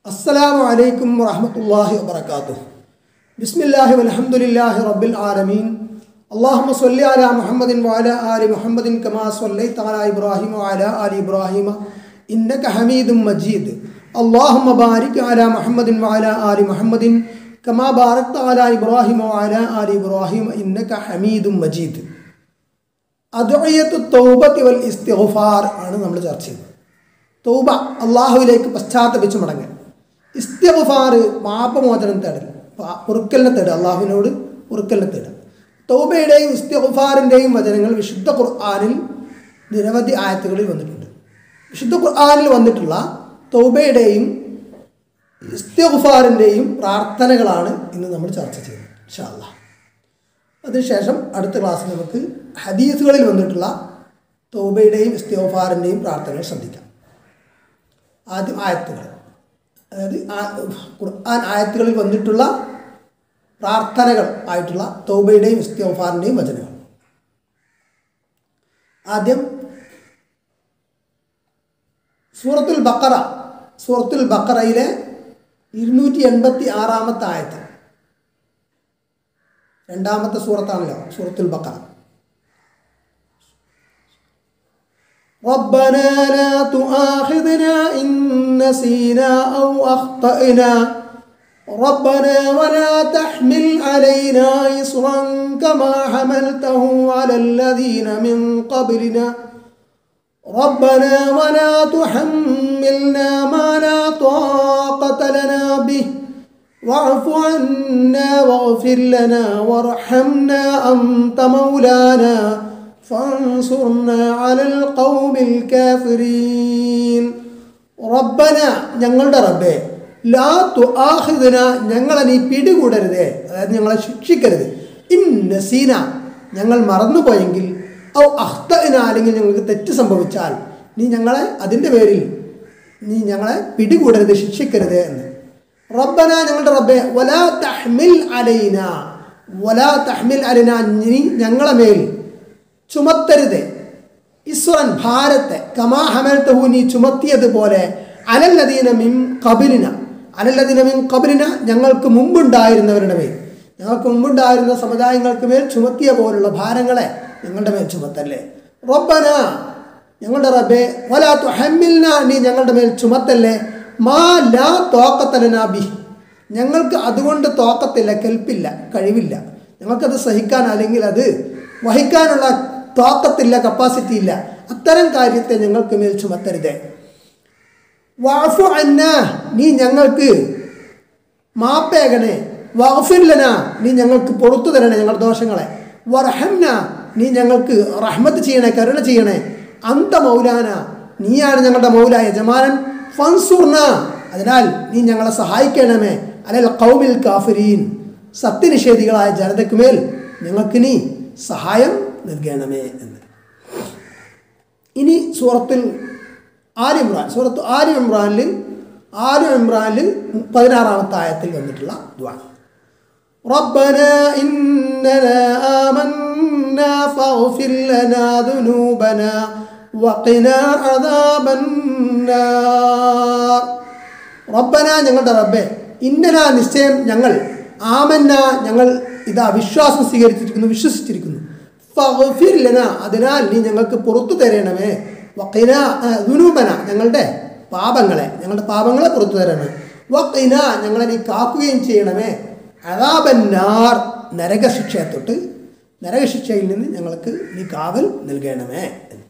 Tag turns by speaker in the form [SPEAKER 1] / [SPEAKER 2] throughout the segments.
[SPEAKER 1] السلام عليكم ورحمة الله وبركاته بسم الله والحمد لله رب العالمين اللهم صل على محمد وعلى آل محمد كما صليت على إبراهيم وعلى آل إبراهيم إنك حميد مجيد اللهم بارك على محمد وعلى آل محمد كما باركت على إبراهيم وعلى آل إبراهيم إنك حميد مجيد അദ്വയ്യത്ത് തൗബത്തി വൽ ഇസ്തിഗ്ഫാർ ആണ് നമ്മൾ ചർച്ച ചെയ്യുന്നത് തൗബ അള്ളാഹുവിലേക്ക് പശ്ചാത്തപിച്ച് മടങ്ങൽ ഇസ്തിഗ്ഫാർ പാപമോചനം തേടൽ പാ- പൊറുക്കലിനെ തേടുക അള്ളാഹുവിനോട് പൊറുക്കലിനെ തേടുക തൗബയുടെയും ഇസ്തിഗ്ഫാറിൻ്റെയും വചനങ്ങൾ വിശുദ്ധ ഖുർആാനിൽ നിരവധി ആയത്തുകളിൽ വന്നിട്ടുണ്ട് വിശുദ്ധ ഖുർആാനിൽ വന്നിട്ടുള്ള തൗബയുടെയും ഇസ്തിഗ്ഫാറിൻ്റെയും പ്രാർത്ഥനകളാണ് ഇന്ന് നമ്മൾ ചർച്ച ചെയ്യുന്നത് ഇൻഷാ അല്ലാഹ് അതിനുശേഷം അടുത്ത ക്ലാസ്സിൽ നമുക്ക് ഹദീസുകളിൽ വന്നിട്ടുള്ള തോബയുടെയും ഇസ്തിയോഫാറിൻ്റെയും പ്രാർത്ഥനകൾ ശ്രദ്ധിക്കാം ആദ്യം ആയത്തുകൾ അതായത് ആ- ഖുർആൻ ആയത്തുകളിൽ വന്നിട്ടുള്ള പ്രാർത്ഥനകൾ ആയിട്ടുള്ള തൗബയുടെയും ഇസ്തിയോഫാറിൻ്റെയും വചനങ്ങൾ ആദ്യം സൂറത്തുൽ ബക്കറ സൂറത്തുൽ ബക്കറയിലെ ഇരുന്നൂറ്റി എൺപത്തി ആറാമത്തെ ആയത്ത് രണ്ടാമത്തെ സൂറത്താണല്ലോ സൂറത്തുൽ ബക്കറ ربنا لا تؤاخذنا إن نسينا أو أخطأنا ربنا ولا تحمل علينا إصرا كما حملته على الذين من قبلنا ربنا ولا تحملنا ما لا طاقة لنا به واعف عنا واغفر لنا وارحمنا أنت مولانا فانصرنا على القوم الكافرين ربنا ഞങ്ങളുടെ റബ്ബേ ലാ തുആഖിദന ഞങ്ങളെ നീ പിടികൂടരുതേ അതായത് ഞങ്ങളെ ശിക്ഷിക്കരുത് ഇൻ നസീന ഞങ്ങൾ മറന്നുപോയെങ്കിൽ ഔ അഖ്തഇന അല്ലെങ്കിൽ ഞങ്ങൾക്ക് തെറ്റ് സംഭവിച്ചാൽ നീ ഞങ്ങളെ അതിൻ്റെ പേരിൽ നീ ഞങ്ങളെ പിടികൂടരുത് ശിക്ഷിക്കരുത് എന്ന് റബ്ബന ഞങ്ങളുടെ റബ്ബെ വലാ തഹ്മിൽ അലൈന വലാ തഹ്മിൽ അലൈന നീ ഞങ്ങളെ മേൽ ചുമത്തരുത് ഇസ്വൻ ഭാരത്തെ കമാ ഹമൽത്തഹു നീ ചുമത്തിയതുപോലെ അലല്ലദീന മിൻ കബിലിന അലല്ലദീന മിൻ കബിലിന ഞങ്ങൾക്ക് മുമ്പുണ്ടായിരുന്നവരുടെ മേൽ ഞങ്ങൾക്ക് മുമ്പുണ്ടായിരുന്ന സമുദായങ്ങൾക്ക് മേൽ ചുമത്തിയ പോലുള്ള ഭാരങ്ങളെ ഞങ്ങളുടെ മേൽ ചുമത്തല്ലേ റബ്ബന ഞങ്ങളുടെ റബ്ബെ വലാ തുഹമ്മിൽന നീ ഞങ്ങളുടെ മേൽ ചുമത്തല്ലേ മാ ലാ തോക്കത്തലന ബി ഞങ്ങൾക്ക് അതുകൊണ്ട് തോക്കത്തില്ല കെൽപ്പില്ല കഴിവില്ല ഞങ്ങൾക്കത് സഹിക്കാൻ അല്ലെങ്കിൽ അത് വഹിക്കാനുള്ള തോക്കത്തില്ല കപ്പാസിറ്റി ഇല്ല അത്തരം കാര്യത്തെ ഞങ്ങൾക്ക് മേൽ ചുമത്തരുതേ വാഫു അന്ന നീ ഞങ്ങൾക്ക് മാപ്പേകണേ വഫിർലന നീ ഞങ്ങൾക്ക് പൊറത്തു തരണേ ഞങ്ങളുടെ ദോഷങ്ങളെ വർഹംന നീ ഞങ്ങൾക്ക് റഹ്മത്ത് ചെയ്യണേ കരുണ ചെയ്യണേ അന്ത മൗലാന നീയാണ് ഞങ്ങളുടെ മൗല യജമാനൻ ഫൻസുർന അതിനാൽ നീ ഞങ്ങളെ സഹായിക്കണമേ അലൽ കൗമിൽ കാഫിരീൻ സത്യനിഷേധികളായ ജനതയ്ക്ക് മേൽ ഞങ്ങൾക്ക് നീ സഹായം നൽകണമേ എന്ന് ഇനി സൂറത്തിൽ ആലി ഇമ്രാൻ സൂറത്ത് ആലി ഇമ്രാനിൽ ആലി ഇമ്രാനിൽ പതിനാറാമത്തെ ആയത്തിൽ വന്നിട്ടുള്ള ദ്വാ ربنا إننا آمنا فاغفر لنا ذنوبنا وقنا عذاب النار റബ്ബന ഞങ്ങളുടെ റബ്ബെ ഇന്നന നിശ്ചയം ഞങ്ങൾ ആമന്ന ഞങ്ങൾ ഇതാ വിശ്വാസം സ്വീകരിച്ചിരിക്കുന്നു വിശ്വസിച്ചിരിക്കുന്നു ഫഗ്ഫിർ ലന അതിനാൽ നീ ഞങ്ങൾക്ക് പുറത്തു തരണമേ വഖിന ആ, ദുനൂബന ഞങ്ങളുടെ പാപങ്ങളെ ഞങ്ങളുടെ പാപങ്ങളെ പുറത്തു തരണമേ വഖിന ഞങ്ങളെ നീ കാക്കുകയും ചെയ്യണമേ അതാബന്നാർ നരകശിക്ഷയെ തൊട്ട് നരകശിക്ഷയിൽ നിന്ന് ഞങ്ങൾക്ക് നീ കാവൽ നൽകണമേ എന്ന്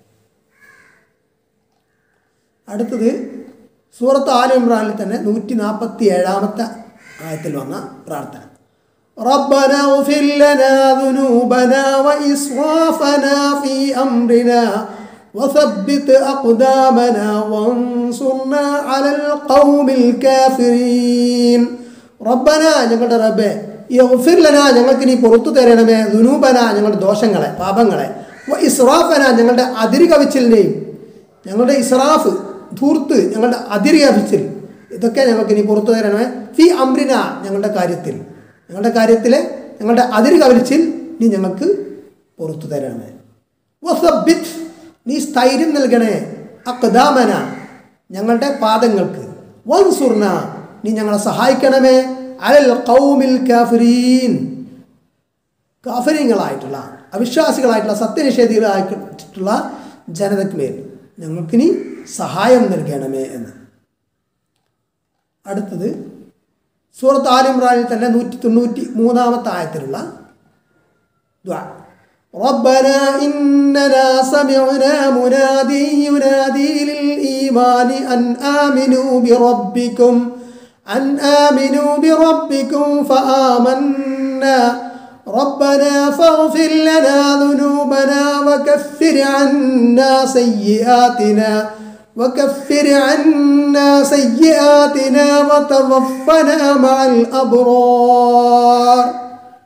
[SPEAKER 1] അടുത്തത് സൂറത്ത് ആല ഇമ്രാനിൽ തന്നെ നൂറ്റി നാൽപ്പത്തി ഏഴാമത്തെ ആയത്തിൽ വന്ന പ്രാർത്ഥന ربنا اغفر لنا ذنوبنا وإسرافنا في أمرنا وثبت أقدامنا وانصرنا على القوم الكافرين ربنا ഞങ്ങളുടെ റബ്ബേ യഗ്ഫിർ ലന ഞങ്ങൾക്ക് നീ പുറത്തു തരണമേ ദുനൂബന ഞങ്ങളുടെ ദോഷങ്ങളെ പാപങ്ങളെ വ ഇസ്രാഫന ഞങ്ങളുടെ അതിര് കവിച്ചിലിനെയും ഞങ്ങളുടെ ഇസ്രാഫ് ധൂർത്ത് ഞങ്ങളുടെ അതിര് കവിച്ചിൽ ഇതൊക്കെ ഞങ്ങൾക്ക് നീ പുറത്തു തരണമേ ഫി അമ്രിന ഞങ്ങളുടെ കാര്യത്തിൽ ഞങ്ങളുടെ കാര്യത്തിലെ ഞങ്ങളുടെ അതിര് കവിച്ചിൽ നീ ഞങ്ങൾക്ക് പുറത്തു തരണമേ വസബിത്ത് നീ സ്ഥൈര്യം നൽകണേ അക്ദാമന ഞങ്ങളുടെ പാദങ്ങൾക്ക് വൻസുർന നീ ഞങ്ങളെ സഹായിക്കണമേ അലൽ കൗമിൽ കാഫിരീൻ കാഫര്യങ്ങളായിട്ടുള്ള അവിശ്വാസികളായിട്ടുള്ള സത്യനിഷേധികളായിട്ടുള്ള ജനതയ്ക്ക് മേൽ ഞങ്ങൾക്കിനി സഹായം നൽകണമേ എന്ന് അടുത്തത് സൂറത്ത് ആലിമ്രാനിൽ തന്നെ നൂറ്റി തൊണ്ണൂറ്റി മൂന്നാമത്തെ ആയത്തിലുള്ള ദ്വാ ربنا إننا سمعنا منادي ينادي للإيمان أن آمنوا بربكم أن آمنوا بربكم فآمنا ربنا فاغفر لنا ذنوبنا وكفر عنا سيئاتنا وكفر عنا سيئاتنا وتوفنا مع الأبرار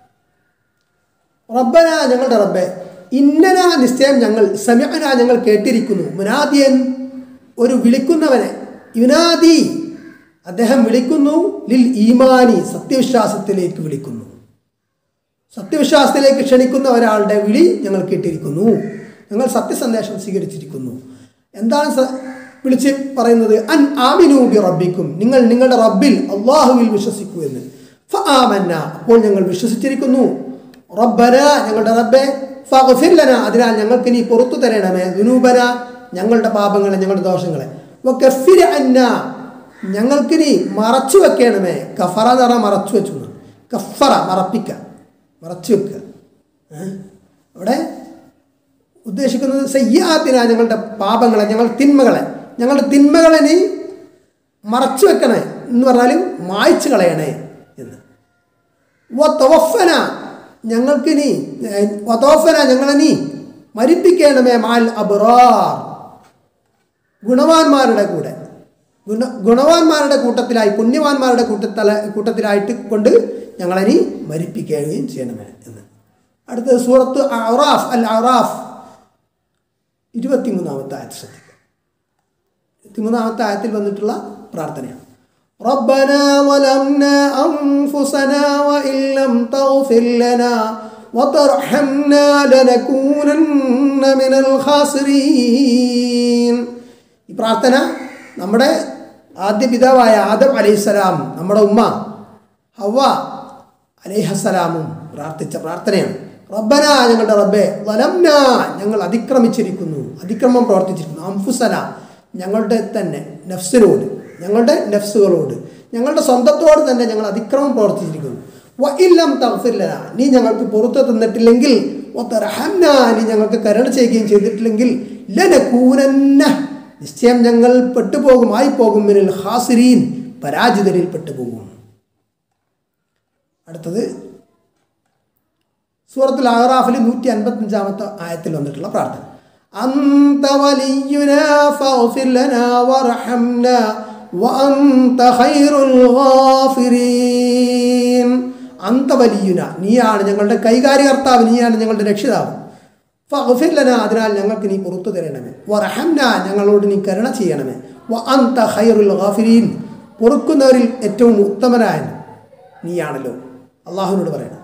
[SPEAKER 1] റബ്ബന ഞങ്ങളുടെ റബ്ബെ ഇന്നന നിശ്ചയം ഞങ്ങൾ സമയന ഞങ്ങൾ കേട്ടിരിക്കുന്നു മുനാദിയൻ ഒരു വിളിക്കുന്നവനെ യുനാദി അദ്ദേഹം വിളിക്കുന്നു ലിൽ ഈമാനി സത്യവിശ്വാസത്തിലേക്ക് വിളിക്കുന്നു സത്യവിശ്വാസത്തിലേക്ക് ക്ഷണിക്കുന്ന ഒരാളുടെ വിളി ഞങ്ങൾ കേട്ടിരിക്കുന്നു ഞങ്ങൾ സത്യസന്ദേശം സ്വീകരിച്ചിരിക്കുന്നു എന്താണ് സ- വിളിച്ച് പറയുന്നത് അൻ ആമിനു ബി റബ്ബിക്കും നിങ്ങൾ നിങ്ങളുടെ റബ്ബിൽ അള്ളാഹുവിൽ വിശ്വസിക്കൂ എന്ന് ഫ ആമന്ന അപ്പോൾ ഞങ്ങൾ വിശ്വസിച്ചിരിക്കുന്നു റബ്ബന ഞങ്ങളുടെ റബ്ബെ ഫഗ്ഫിർ അതിനാൽ ഞങ്ങൾക്ക് നീ പുറത്തു തരണമേ ദുനൂബന ഞങ്ങളുടെ പാപങ്ങളെ ഞങ്ങളുടെ ദോഷങ്ങളെ വകഫിർ അന്ന ഞങ്ങൾക്ക് നീ മറച്ചു വെക്കണമേ കഫറ എന്ന് പറഞ്ഞാൽ മറച്ചു വെച്ചു എന്ന്. കഫറ മറപ്പിക്ക മറച്ചു വെക്കുക ഏ? അവിടെ ഉദ്ദേശിക്കുന്നത് സയ്യാത്തിന ഞങ്ങളുടെ പാപങ്ങളെ ഞങ്ങളുടെ തിന്മകളെ ഞങ്ങളുടെ തിന്മകളെ നീ മറച്ചു വെക്കണേ എന്ന് പറഞ്ഞാലും മായ്ച്ചു കളയണേ എന്ന് വതവഫന ഞങ്ങൾക്ക് നീ വതവഫന ഞങ്ങളെ നീ മരിപ്പിക്കണമേ മാൽ അബ്റാർ ഗുണവാന്മാരുടെ കൂടെ ഗുണ ഗുണവാന്മാരുടെ കൂട്ടത്തിലായി പുണ്യവാന്മാരുടെ കൂട്ടത്തല കൂട്ടത്തിലായിട്ട് കൊണ്ട് ഞങ്ങളെ നീ മരിപ്പിക്കുകയും ചെയ്യണമേ എന്ന് അടുത്തത് സൂറത്ത് അറാഫ് അൽ അറാഫ് ഇരുപത്തിമൂന്നാമത്തെ ആയത്ത് ശ്രദ്ധിക്കുക ഇരുപത്തിമൂന്നാമത്തെ ആയത്തിൽ വന്നിട്ടുള്ള പ്രാർത്ഥനയാണ് ربنا ظلمنا أنفسنا وإن لم تغفر لنا وترحمنا لنكونن من الخاسرين ഈ പ്രാർത്ഥന നമ്മുടെ ആദ്യ പിതാവായ ആദം അലൈഹിസ്സലാം നമ്മുടെ ഉമ്മ ഹവ അലൈഹസ്സലാമും പ്രാർത്ഥിച്ച പ്രാർത്ഥനയാണ് റബ്ബന ഞങ്ങളുടെ റബ്ബെ വലംന ഞങ്ങൾ അതിക്രമിച്ചിരിക്കുന്നു അതിക്രമം പ്രവർത്തിച്ചിരിക്കുന്നു അംഫുസന ഞങ്ങളുടെ തന്നെ നഫ്സിനോട് ഞങ്ങളുടെ നഫ്സുകളോട് ഞങ്ങളുടെ സ്വന്തത്തോട് തന്നെ ഞങ്ങൾ അതിക്രമം പ്രവർത്തിച്ചിരിക്കുന്നു വ ഇല്ലം തഗ്ഫിർലന നീ ഞങ്ങൾക്ക് പുറത്തു തന്നിട്ടില്ലെങ്കിൽ ഒത്തറഹന്ന നീ ഞങ്ങൾക്ക് കരുണ ചെയ്യുകയും ചെയ്തിട്ടില്ലെങ്കിൽ ലനകൂനന്ന നിശ്ചയം ഞങ്ങൾ പെട്ടുപോകും ആയി പോകും മിനൽ ഹാസിരീൻ പരാജിതരിൽ പെട്ടുപോകും അടുത്തത് സൂറത്തുൽ അഹ്റാഫിൽ നൂറ്റി അൻപത്തഞ്ചാമത്തെ ആയത്തിൽ വന്നിട്ടുള്ള പ്രാർത്ഥന അന്ത വലിയുനാ ഫഗ്ഫിർ ലനാ വർഹംനാ വഅന്ത ഖൈറുൽ ഗാഫിരീൻ അന്ത വലിയുന നീയാണ് ഞങ്ങളുടെ കൈകാര്യകർത്താവ് നീയാണ് ഞങ്ങളുടെ രക്ഷിതാവ് ഫഗ്ഫിർ ലനാ അതിനാൽ ഞങ്ങൾക്ക് നീ പുറത്തു തരണമേ വർഹംന ഞങ്ങളോട് നീ കരുണ ചെയ്യണമേ വ അന്ത ഖൈറുൽ ഗാഫിരീൻ പൊറുക്കുന്നവരിൽ ഏറ്റവും ഉത്തമനായ നീയാണല്ലോ അള്ളാഹുവിനോട് പറയണം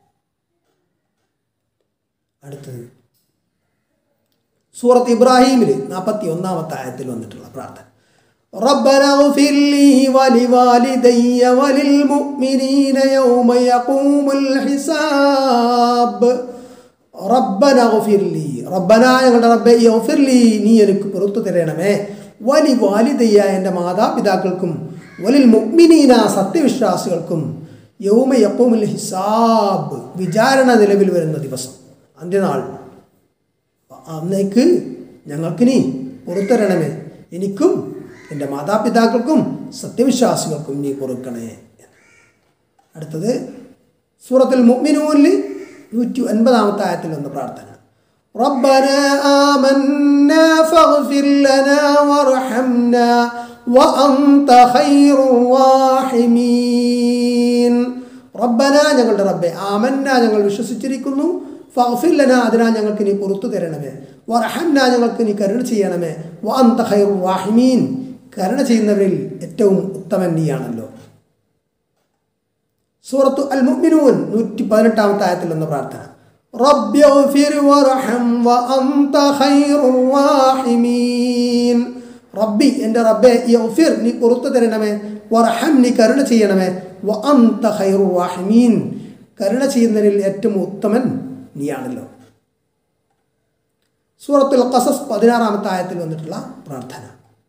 [SPEAKER 1] അടുത്തത് സൂറത്ത് ഇബ്രാഹിമിൽ നാൽപ്പത്തി ഒന്നാമത്തെ ആയത്തിൽ വന്നിട്ടുള്ള പ്രാർത്ഥന ربنا اغفر لي ولوالدي وللمؤمنين يوم يقوم الحساب ربنا اغفر لي ربنا ഞങ്ങളുടെ റബ്ബേ اغفر لي നീ എനിക്ക് പുറത്തു തരണമേ വലി വാലിദയ്യ എൻ്റെ മാതാപിതാക്കൾക്കും വലിൽ മുഅ്മിനീന സത്യവിശ്വാസികൾക്കും യൗമ യഖൂമുൽ ഹിസാബ് വിചാരണ നിലവിൽ വരുന്ന ദിവസം അന്ത്യനാൾ അന്നേക്ക് ഞങ്ങൾക്ക് നീ പുറത്തരണമേ എനിക്കും എൻ്റെ മാതാപിതാക്കൾക്കും സത്യവിശ്വാസികൾക്കും നീ പൊറുക്കണേ അടുത്തത് സൂറത്തുൽ മുഅ്മിനൂനിൽ നൂറ്റി ഒൻപതാമത്തെ ആയത്തിൽ വന്ന പ്രാർത്ഥന ربنا آمنا فاغفر لنا وارحمنا وأنت خير الراحمين റബ്ബന ഞങ്ങളുടെ റബ്ബെ ആമന്ന ഞങ്ങൾ വിശ്വസിച്ചിരിക്കുന്നു ഫഗ്ഫിർ അതിനാൽ ഞങ്ങൾക്ക് നീ പുറത്തു തരണമേ വർഹന്ന ഞങ്ങൾക്ക് നീ കരുണ ചെയ്യണമേ വാന്ത ഖൈറു വാഹിമീൻ കരുണ ചെയ്യുന്നവരിൽ ഏറ്റവും ഉത്തമൻ നീയാണല്ലോ സൂറത്തു അൽ മുഅ്മിനൂൻ നൂറ്റി പതിനെട്ടാമത്തെ ആയത്തിൽ എന്ന പ്രാർത്ഥന റബ്ബിഗ്ഫിർ വർഹം വഅന്ത ഖൈറുർ റാഹിമീൻ റബ്ബി എൻ്റെ റബ്ബെ യൗഫിർ നീ പുറത്തു തരണമേ വറഹം നീ കരുണ ചെയ്യണമേ വ അന്ത ഖൈറു റാഹിമീൻ കരുണ ചെയ്യുന്നതിൽ ഏറ്റവും ഉത്തമൻ നീയാണല്ലോ സൂറത്തുൽ ഖസസ് പതിനാറാമത്തെ ആയത്തിൽ വന്നിട്ടുള്ള പ്രാർത്ഥന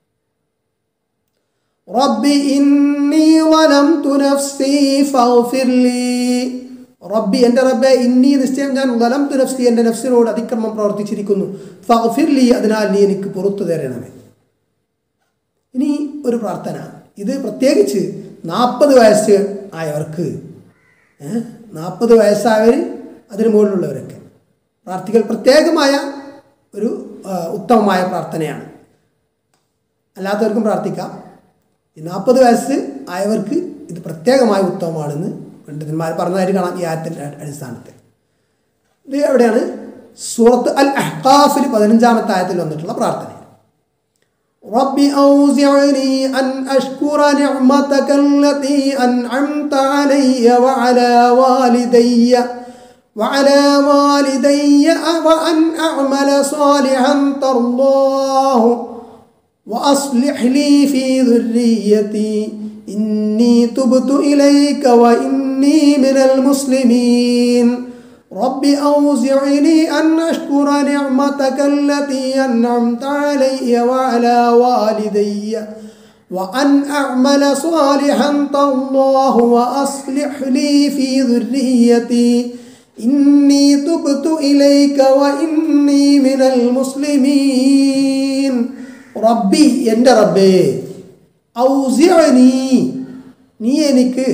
[SPEAKER 1] റബ്ബി ഇന്നി വലംതു നഫ്സി ഫഗ്ഫിർ ലീ റബ്ബി എൻ്റെ റബ്ബെ ഇന്നി നിശ്ചയം ഞാൻ വലംതു നഫ്സി എൻ്റെ നഫ്സിനോട് അതിക്രമം പ്രവർത്തിച്ചിരിക്കുന്നു ഫഗ്ഫിർ ലീ അതിനാൽ നീ എനിക്ക് പുറത്തു തരണമേ ഇനി ഒരു പ്രാർത്ഥന ഇത് പ്രത്യേകിച്ച് നാൽപ്പത് വയസ്സ് ആയവർക്ക് നാൽപ്പത് വയസ്സായവർ അതിന് മുകളിലുള്ളവരൊക്കെ പ്രാർത്ഥിക്കൽ പ്രത്യേകമായ ഒരു ആ, ഉത്തമമായ പ്രാർത്ഥനയാണ് അല്ലാത്തവർക്കും പ്രാർത്ഥിക്കാം ഈ നാൽപ്പത് വയസ്സ് ആയവർക്ക് ഇത് പ്രത്യേകമായ ഉത്തമമാണെന്ന് പണ്ഡിതന്മാർ പറഞ്ഞതായിട്ട് കാണാം ഈ ആയത്തിൻ്റെ അടിസ്ഥാനത്തിൽ ഇത് എവിടെയാണ് സൂറത്ത് അൽ അഹ്കാഫിൽ പതിനഞ്ചാമത്തെ ആയത്തിൽ വന്നിട്ടുള്ള പ്രാർത്ഥന رب أوزعني أن أشكر نعمتك التي أنعمت علي وعلى والدي وعلى والدي وأن أعمل صالحا ترضاه وأصلح لي في ذريتي إني تبت إليك وإني من المسلمين رب أوزعني أن أشكر نعمتك التي أنعمت علي وعلى والدي وأن أعمل صالحا ترضاه وأصلح لي في ذريتي إني تبت إليك وإني من المسلمين ربي എൻ്റെ റബ്ബേ ഔസിഅനി നീ എനിക്ക്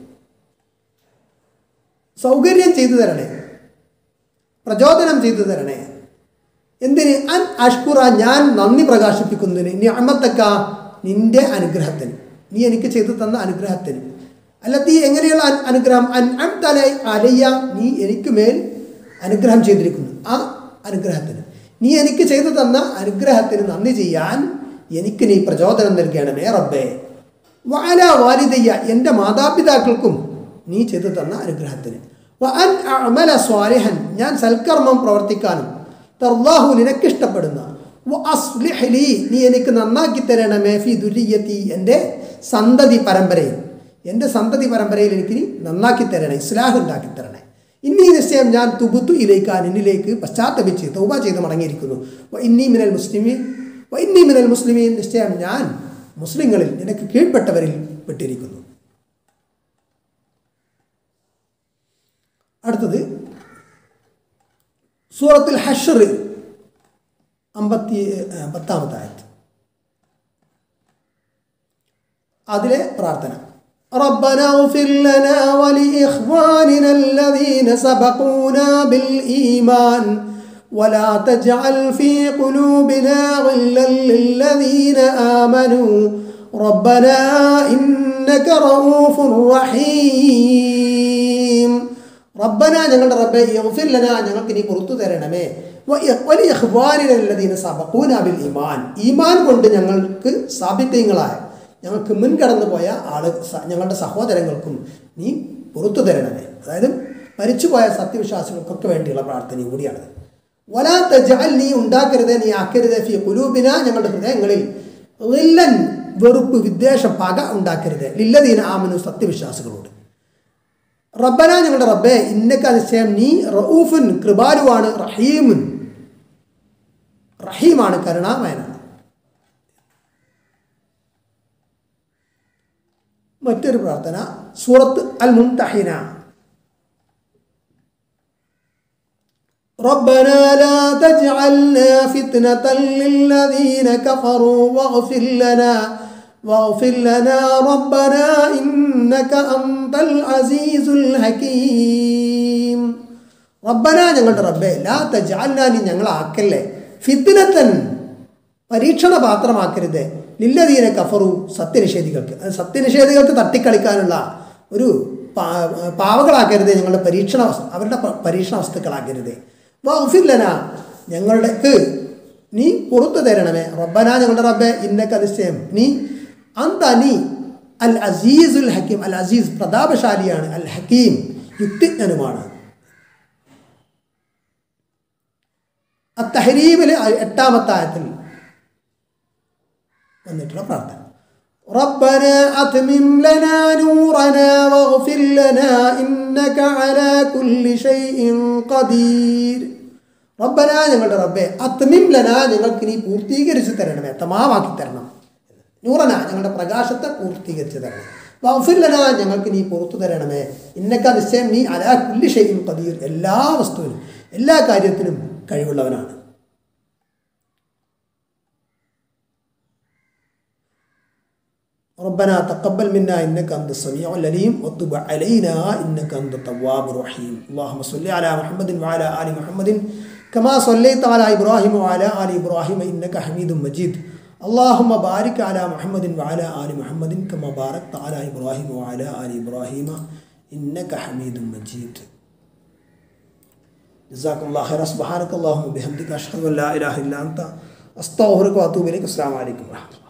[SPEAKER 1] സൗകര്യം ചെയ്തു തരണേ പ്രചോദനം ചെയ്തു തരണേ എന്തിന് അൻ അഷ്കുറ ഞാൻ നന്ദി പ്രകാശിപ്പിക്കുന്നതിന് നീ അമ്മത്തക്ക നിന്റെ അനുഗ്രഹത്തിന് നീ എനിക്ക് ചെയ്തു തന്ന അനുഗ്രഹത്തിന് അല്ലത്തി എങ്ങനെയുള്ള അൻ- അനുഗ്രഹം അൻ അം തല അലയ്യ നീ എനിക്ക് മേൽ അനുഗ്രഹം ചെയ്തിരിക്കുന്നു ആ അനുഗ്രഹത്തിന് നീ എനിക്ക് ചെയ്തു തന്ന അനുഗ്രഹത്തിന് നന്ദി ചെയ്യാൻ എനിക്ക് നീ പ്രചോദനം നൽകണമേ റബ്ബേ വാല വാലിദയ്യ എൻ്റെ മാതാപിതാക്കൾക്കും നീ ചെയ്തു തന്ന അനുഗ്രഹത്തിന് വ അൻ അമല സ്വാലിഹൻ ഞാൻ സൽക്കർമ്മം പ്രവർത്തിക്കാനും തർലാഹു നിനക്കിഷ്ടപ്പെടുന്ന വ അസ്ലിഹ് ലീ നീ എനിക്ക് നന്നാക്കി തരണമേ ഫി ദുരിയത്തി എൻ്റെ സന്തതി പരമ്പരയിൽ എൻ്റെ സന്തതി പരമ്പരയിൽ എനിക്ക് നീ നന്നാക്കി തരണേ ഇസ്ലാഹ് ഉണ്ടാക്കി തരണേ ഇന്നീ നിശ്ചയം ഞാൻ തുബുത്തു ഇലേക്കാൻ എന്നിലേക്ക് പശ്ചാത്തപിച്ച് തൗബ ചെയ്ത് മടങ്ങിയിരിക്കുന്നു വ ഇന്നീ മിനൽ മുസ്ലിമീൻ വ ഇന്നീ മിനൽ മുസ്ലിമീൻ നിശ്ചയം ഞാൻ മുസ്ലിങ്ങളിൽ നിനക്ക് കീഴ്പ്പെട്ടവരിൽ പെട്ടിരിക്കുന്നു അടുത്തത് സൂറത്തിൽ ഹഷർ അമ്പത്തി ഏഹ്, പത്താമത്തെ ആയത്ത് അതിലെ പ്രാർത്ഥന ربنا اغفر لنا ولإخواننا الذين سبقونا بالإيمان ولا تجعل في قلوبنا غلا للذين آمنوا ربنا إنك رؤوف رحيم റബ്ബന ഞങ്ങളുടെ റബ്ബെ യഗ്ഫിർ ലനാ ഞങ്ങൾക്ക് നീ പുറത്തു തരണമേ വലിയ ഇഖ്വാനിനല്ലദീന സബഖൂന ബിൽ ഈമാൻ ഈമാൻ കൊണ്ട് ഞങ്ങൾക്ക് സാബിത്യങ്ങളായ ഞങ്ങൾക്ക് മുൻകടന്നു പോയ ആള് സ- ഞങ്ങളുടെ സഹോദരങ്ങൾക്കും നീ പുറത്തു തരണമേ അതായത് മരിച്ചുപോയ സത്യവിശ്വാസികൾക്കൊക്കെ വേണ്ടിയുള്ള പ്രാർത്ഥനയും കൂടിയാണത് വലാത്ത ജഅൽ നീ ഉണ്ടാക്കരുത് നീ ആക്കരുത് ഫി കുലൂബിന ഞങ്ങളുടെ ഹൃദയങ്ങളിൽ ളില്ലൻ വെറുപ്പ് വിദ്വേഷം പക ഉണ്ടാക്കരുത് ലില്ലദീന ആമനു സത്യവിശ്വാസികളോട് റബ്ബന ഞങ്ങളുടെ റബ്ബെ ഇന്നക്ക നിശ്ചയം നീ റഊഫുൻ കൃപാലുവാണ് റഹീമുൻ റഹീമാണ് കരുണാമയനാണ് മറ്റൊരു പ്രാർത്ഥന സൂറത്ത് അൽ മുംതഹിന ربنا لا تجعلنا فتنة للذين كفروا واغفر لنا واغفر لنا ربنا إنك أنت العزيز الحكيم റബ്ബന ഞങ്ങളുടെ റബ്ബെ ലാ തജാൽന നീ ഞങ്ങളാക്കല്ലേ ഫിത്തിനത്തൻ പരീക്ഷണ പാത്രമാക്കരുത് ലില്ലദീന കഫറു സത്യനിഷേധികൾക്ക് അത് സത്യനിഷേധികൾക്ക് തട്ടിക്കളിക്കാനുള്ള ഒരു പാ- പാവകളാക്കരുത് ഞങ്ങളുടെ പരീക്ഷണ വസ്തു അവരുടെ പ- പരീക്ഷണ വസ്തുക്കളാക്കരുത് വഫില്ലന ഞങ്ങളുടെ നീ പുറത്തു തരണമേ റബ്ബന ഞങ്ങളുടെ റബ്ബെ ഇന്നക്ക നിശ്ചയം നീ അന്ത നീ അൽ അസീസുൽ ഹക്കീം അൽ അസീസ് പ്രതാപശാലിയാണ് അൽ ഹക്കീം യുക്തിജ്ഞനുമാണ് അത്തഹരീമിലെ എട്ടാമത്തെ ആയത്തിൽ വന്നിട്ടുള്ള പ്രാർത്ഥന ربنا أتمم لنا نورنا واغفر لنا إنك على كل شيء قدير റബ്ബന ഞങ്ങളുടെ റബ്ബെ അത്മിം ലന ഞങ്ങൾക്ക് നീ പൂർത്തീകരിച്ച് തരണമേ തമാമാക്കി തരണം നൂറന ഞങ്ങളുടെ പ്രകാശത്തെ പൂർത്തീകരിച്ച് തരണം വഫില്ലന ഞങ്ങൾക്ക് നീ പുറത്തു തരണമേ ഇന്നക്ക നിശ്ചയം നീ അലാ കുല്ലി ഷെയ്യും കദീർ എല്ലാ വസ്തുവിനും എല്ലാ കാര്യത്തിനും കഴിവുള്ളവനാണ് ربنا تقبل منا انك انت السميع العليم وتب علينا انك انت التواب الرحيم اللهم صل على محمد وعلى ال محمد كما صليت على ابراهيم وعلى ال ابراهيم انك حميد مجيد اللهم بارك على محمد وعلى ال محمد كما باركت على ابراهيم وعلى ال ابراهيم انك حميد مجيد جزاكم الله خيرا سبحانك اللهم وبحمدك اشهد ان لا اله الا انت استغفرك واتوب اليك السلام عليكم ورحمه الله